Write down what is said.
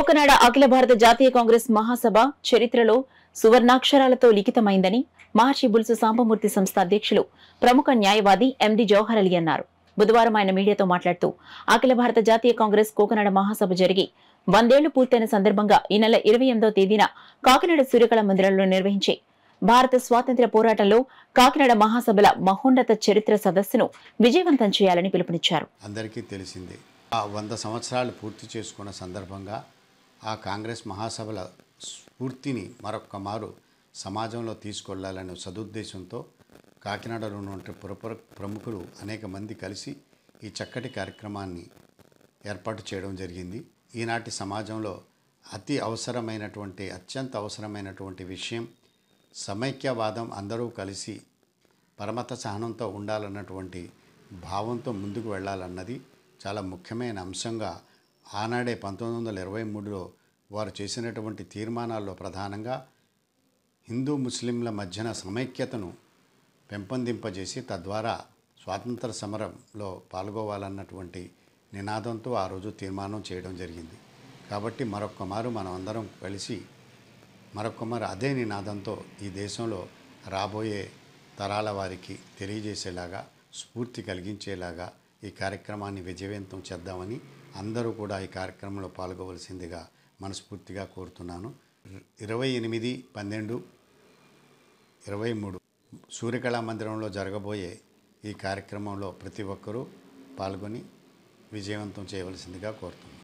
కోకనాడ అఖిల భారత జాతీయ కాంగ్రెస్ మహాసభ చరిత్రలో సువర్ణాక్షరాలతో లిఖితమైందని మహర్షి బుల్సు సాంబమూర్తి సంస్థ అధ్యక్షులు ప్రముఖ న్యాయవాది ఎండి జవహర్ అలీ అన్నారు బుధవారం ఆయన మీడియాతో మాట్లాడుతూ అఖిల భారత జాతీయ కాంగ్రెస్ కోకనాడ మహాసభ జరిగి వందేళ్లు పూర్తయిన సందర్భంగా ఈ నెల ఇరవై ఎనిమిదో తేదీన కాకినాడ సూర్యకళ మందిరంలో నిర్వహించే భారత స్వాతంత్ర్య పోరాటంలో కాకినాడ మహాసభల మహోన్నత చరిత్ర సదస్సును విజయవంతం చేయాలని పిలుపునిచ్చారు అందరికీ తెలిసిందే ఆ వంద సంవత్సరాలు పూర్తి చేసుకున్న సందర్భంగా ఆ కాంగ్రెస్ మహాసభల స్ఫూర్తిని మరొక్క మారు సమాజంలో తీసుకెళ్లాలనే సదుద్దేశంతో కాకినాడలో ఉన్న పురపుర ప్రముఖులు అనేక మంది కలిసి ఈ చక్కటి కార్యక్రమాన్ని ఏర్పాటు చేయడం జరిగింది ఈనాటి సమాజంలో అతి అవసరమైనటువంటి అత్యంత అవసరమైనటువంటి విషయం సమైక్యవాదం అందరూ కలిసి పరమత సహనంతో ఉండాలన్నటువంటి భావంతో ముందుకు వెళ్ళాలన్నది చాలా ముఖ్యమైన అంశంగా ఆనాడే పంతొమ్మిది వందల ఇరవై మూడులో వారు చేసినటువంటి తీర్మానాల్లో ప్రధానంగా హిందూ ముస్లింల మధ్యన సమైక్యతను పెంపొందింపజేసి తద్వారా స్వాతంత్ర సమరంలో పాల్గొవాలన్నటువంటి నినాదంతో ఆ రోజు తీర్మానం చేయడం జరిగింది కాబట్టి మరొక్క మారు మనం అందరం కలిసి మరొక మారు అదే నినాదంతో ఈ దేశంలో రాబోయే తరాల వారికి తెలియజేసేలాగా స్ఫూర్తి కలిగించేలాగా ఈ కార్యక్రమాన్ని విజయవంతం చేద్దామని అందరూ కూడా ఈ కార్యక్రమంలో పాల్గొవలసిందిగా మనస్ఫూర్తిగా కోరుతున్నాను ఇరవై ఎనిమిది పన్నెండు ఇరవై మూడు సూర్యకళా మందిరంలో జరగబోయే ఈ కార్యక్రమంలో ప్రతి ఒక్కరూ పాల్గొని విజయవంతం చేయవలసిందిగా కోరుతున్నాను